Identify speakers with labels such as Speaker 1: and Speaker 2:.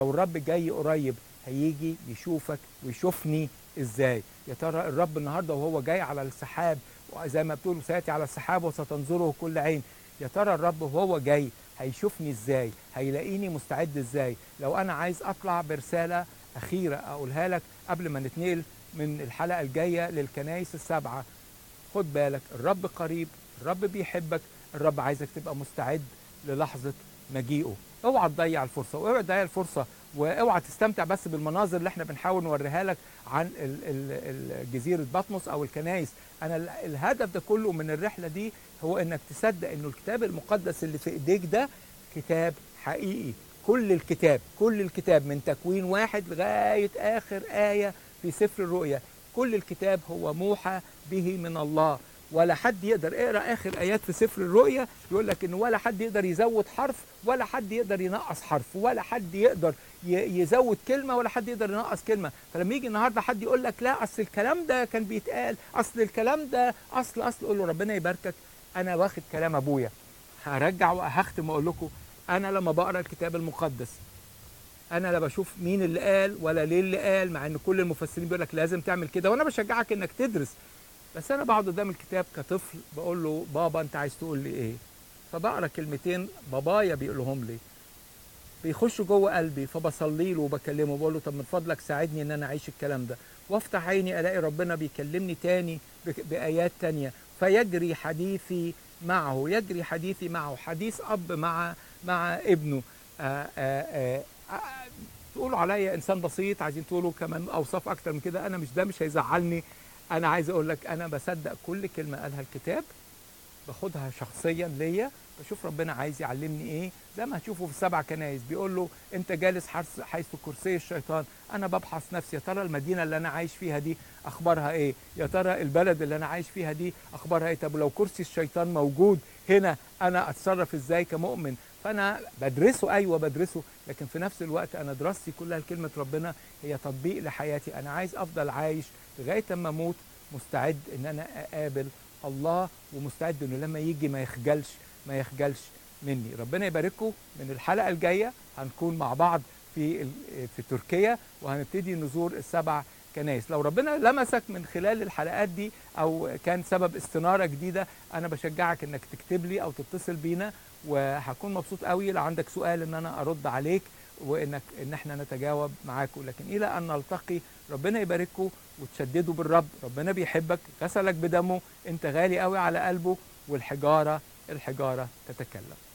Speaker 1: لو الرب جاي قريب هيجي يشوفك ويشوفني ازاي يا ترى الرب النهارده وهو جاي على السحاب زي ما بتقول سياتي على السحاب وستنظره كل عين يا ترى الرب وهو جاي هيشوفني ازاي هيلاقيني مستعد ازاي لو انا عايز اطلع برساله اخيره اقولها لك قبل ما نتنقل من الحلقه الجايه للكنايس السبعه خد بالك الرب قريب الرب بيحبك الرب عايزك تبقى مستعد للحظه مجيئه اوعى تضيع الفرصه واوعى تضيع الفرصه واوعى تستمتع بس بالمناظر اللي احنا بنحاول نوريها لك عن ال- ال- ال- جزيره بطمس او الكنايس انا ال- الهدف ده كله من الرحله دي هو انك تصدق انه الكتاب المقدس اللي في ايديك ده كتاب حقيقي كل الكتاب كل الكتاب من تكوين واحد لغايه اخر ايه في سفر الرؤيا كل الكتاب هو موحى به من الله ولا حد يقدر اقرا اخر ايات في سفر الرؤيا يقول لك ان ولا حد يقدر يزود حرف ولا حد يقدر ينقص حرف ولا حد يقدر ي- يزود كلمه ولا حد يقدر ينقص كلمه فلما يجي النهارده حد يقول لك لا اصل الكلام ده كان بيتقال اصل الكلام ده اصل اصل قول له ربنا يباركك انا واخد كلام ابويا هرجع وهختم واقول لكم انا لما بقرا الكتاب المقدس انا لا بشوف مين اللي قال ولا ليه اللي قال مع ان كل المفسرين بيقول لك لازم تعمل كده وانا بشجعك انك تدرس بس انا بقعد قدام الكتاب كطفل بقول له بابا انت عايز تقول لي ايه فبقرا كلمتين بابايا بيقولهم لي بيخشوا جوه قلبي فبصلي له وبكلمه بقول له طب من فضلك ساعدني ان انا اعيش الكلام ده وافتح عيني الاقي ربنا بيكلمني تاني بك- بايات تانية فيجري حديثي معه يجري حديثي معه حديث اب مع مع ابنه آآ آآ آآ تقولوا عليا انسان بسيط عايزين تقولوا كمان اوصاف اكتر من كده انا مش ده مش هيزعلني انا عايز اقول لك انا بصدق كل كلمه قالها الكتاب باخدها شخصيا ليا بشوف ربنا عايز يعلمني ايه زي ما هتشوفوا في السبع كنايس بيقول له انت جالس حرس- حيث كرسي الشيطان انا ببحث نفسي يا ترى المدينه اللي انا عايش فيها دي اخبارها ايه يا ترى البلد اللي انا عايش فيها دي اخبارها ايه طب لو كرسي الشيطان موجود هنا انا اتصرف ازاي كمؤمن فانا بدرسه ايوه بدرسه لكن في نفس الوقت انا دراستي كلها لكلمه ربنا هي تطبيق لحياتي انا عايز افضل عايش لغايه اما اموت مستعد ان انا اقابل الله ومستعد انه لما يجي ما يخجلش ما يخجلش مني ربنا يبارككم من الحلقه الجايه هنكون مع بعض في ال- في تركيا وهنبتدي نزور السبع كنايس لو ربنا لمسك من خلال الحلقات دي او كان سبب استناره جديده انا بشجعك انك تكتب لي او تتصل بينا وهكون مبسوط قوي لو عندك سؤال ان انا ارد عليك وانك ان احنا نتجاوب معاكم لكن الى ان نلتقي ربنا يبارككم وتشددوا بالرب ربنا بيحبك غسلك بدمه انت غالي قوي على قلبه والحجاره الحجاره تتكلم